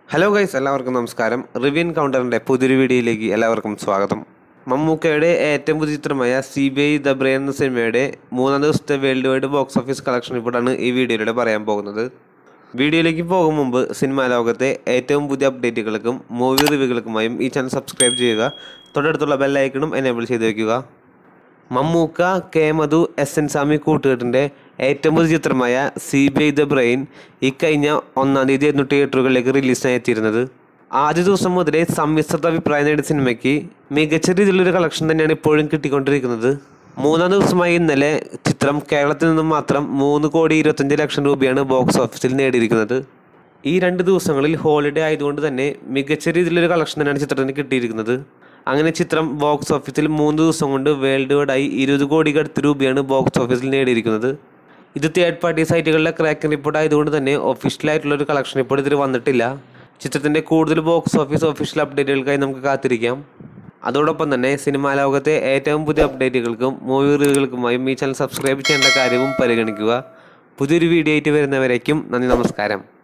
hello guys എല്ലാവർക്കും നമസ്കാരം റിവ്യൻ കൗണ്ടറിൻ്റെ പുതിയൊരു വീഡിയോയിലേക്ക് എല്ലാവർക്കും സ്വാഗതം മമ്മൂക്കയുടെ ഏറ്റവും പുതിയ ചിത്രമായ C B I the brain എന്ന സിനിമയുടെ മൂന്നാം ദിവസത്തെ world wide box office collection റിപ്പോർട്ടാണ് ഈ വീഡിയോയിലൂടെ പറയാൻ പോകുന്നത് വീഡിയോയിലേക്ക് പോകും മുമ്പ് സിനിമാ ലോകത്തെ ഏറ്റവും പുതിയ അപ്ഡേറ്റുകൾക്കും മൂവി റിവ്യൂകൾക്കുമായും ഈ ചാനൽ സബ്സ്ക്രൈബ് ചെയ്യുക തൊട്ടടുത്തുള്ള ബെല്ലൈക്കണും എനേബിൾ ചെയ്ത് വയ്ക്കുക Mammookka K Madhu S N Swami കൂട്ടുകെട്ടിൻ്റെ ഏറ്റവും പുതിയ ചിത്രമായ C B I the brain ഇക്കഴിഞ്ഞ ഒന്നാം തീയതി ആയിരുന്നു തിയേറ്ററുകളിലേക്ക് റിലീസിനായി എത്തിയിരുന്നത് ആദ്യ ദിവസം മുതലേ സമ്മിശ്രിത അഭിപ്രായം നേടിയ സിനിമയ്ക്ക് മികച്ച രീതിയിലുള്ളൊരു കളക്ഷൻ തന്നെയാണ് ഇപ്പോഴും കിട്ടിക്കൊണ്ടിരിക്കുന്നത് മൂന്നാം ദിവസമായി ഇന്നലെ ചിത്രം കേരളത്തിൽ നിന്നും മാത്രം മൂന്ന് കോടി ഇരുപത്തഞ്ച് ലക്ഷം രൂപയാണ് ബോക്സ് ഓഫീസിൽ നേടിയിരിക്കുന്നത് ഈ രണ്ട് ദിവസങ്ങളിൽ ഹോളിഡേ ആയതുകൊണ്ട് തന്നെ മികച്ച രീതിയിലൊരു കളക്ഷൻ തന്നെയാണ് ചിത്രത്തിന് കിട്ടിയിരിക്കുന്നത് അങ്ങനെ ചിത്രം ബോക്സ് ഓഫീസിൽ മൂന്ന് ദിവസം കൊണ്ട് വേൾഡ് വൈഡായി ഇരുപത് കോടിക്ക് അടുത്ത് രൂപയാണ് ബോക്സ് ഓഫീസിൽ നേടിയിരിക്കുന്നത് ഇത് തേർഡ് പാർട്ടി സൈറ്റുകളിലെ ക്രാക്കിംഗ് റിപ്പോർട്ട് ആയതുകൊണ്ട് തന്നെ ഒഫീഷ്യലായിട്ടുള്ള ഒരു കളക്ഷൻ ഇപ്പോൾ ഇതിൽ വന്നിട്ടില്ല ചിത്രത്തിൻ്റെ കൂടുതൽ ബോക്സ് ഓഫീസ് ഒഫീഷ്യൽ അപ്ഡേറ്റുകൾക്കായി നമുക്ക് കാത്തിരിക്കാം അതോടൊപ്പം തന്നെ സിനിമാ ലോകത്തെ ഏറ്റവും പുതിയ അപ്ഡേറ്റുകൾക്കും മൂവി റിവ്യൂകൾക്കുമായും ഈ ചാനൽ സബ്സ്ക്രൈബ് ചെയ്യേണ്ട കാര്യവും പരിഗണിക്കുക പുതിയൊരു വീഡിയോ ആയിട്ട് വരുന്നവരേക്കും നന്ദി നമസ്കാരം